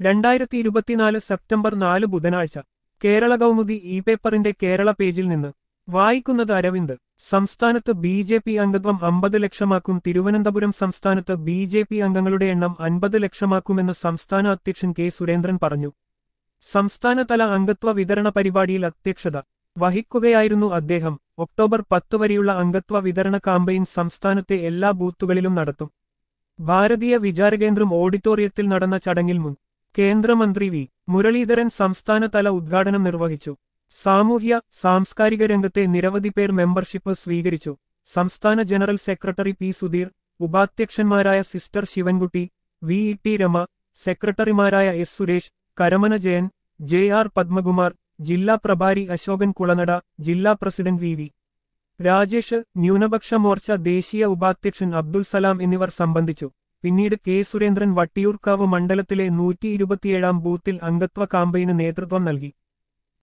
രണ്ടായിരത്തി ഇരുപത്തിനാല് സെപ്റ്റംബർ നാല് ബുധനാഴ്ച കേരള കൗമുദി ഇ പേപ്പറിന്റെ കേരള പേജിൽ നിന്ന് വായിക്കുന്നത് അരവിന്ദ് സംസ്ഥാനത്ത് ബി ജെ പി അംഗത്വം അമ്പത് ലക്ഷമാക്കും തിരുവനന്തപുരം സംസ്ഥാനത്ത് ബി ജെ പി അംഗങ്ങളുടെ എണ്ണം അൻപത് ലക്ഷമാക്കുമെന്ന് സംസ്ഥാന അധ്യക്ഷൻ കെ സുരേന്ദ്രൻ പറഞ്ഞു സംസ്ഥാനതല അംഗത്വ വിതരണ പരിപാടിയിൽ അധ്യക്ഷത വഹിക്കുകയായിരുന്നു അദ്ദേഹം ഒക്ടോബർ പത്ത് വരെയുള്ള അംഗത്വ വിതരണ കാമ്പയിൻ സംസ്ഥാനത്തെ എല്ലാ ബൂത്തുകളിലും നടത്തും ഭാരതീയ വിചാരകേന്ദ്രം ഓഡിറ്റോറിയത്തിൽ നടന്ന ചടങ്ങിൽ മുൻ കേന്ദ്രമന്ത്രി വി മുരളീധരൻ സംസ്ഥാനതല ഉദ്ഘാടനം നിർവഹിച്ചു സാമൂഹ്യ സാംസ്കാരിക രംഗത്തെ നിരവധി പേർ മെമ്പർഷിപ്പ് സ്വീകരിച്ചു സംസ്ഥാന ജനറൽ സെക്രട്ടറി പി സുധീർ ഉപാധ്യക്ഷന്മാരായ സിസ്റ്റർ Sivankutty V E T Rema സെക്രട്ടറിമാരായ S Suresh Karamana Jayan J R Padmakumar ജില്ലാ പ്രഭാരി അശോകൻ കുളനട ജില്ലാ പ്രസിഡന്റ് വി വി രാജേഷ് ന്യൂനപക്ഷ മോർച്ച ദേശീയ ഉപാധ്യക്ഷൻ അബ്ദുൽ സലാം എന്നിവർ സംബന്ധിച്ചു പിന്നീട് കെ സുരേന്ദ്രൻ വട്ടിയൂർക്കാവ് മണ്ഡലത്തിലെ നൂറ്റി ഇരുപത്തിയേഴാം ബൂത്തിൽ അംഗത്വ കാമ്പയിന് നേതൃത്വം നൽകി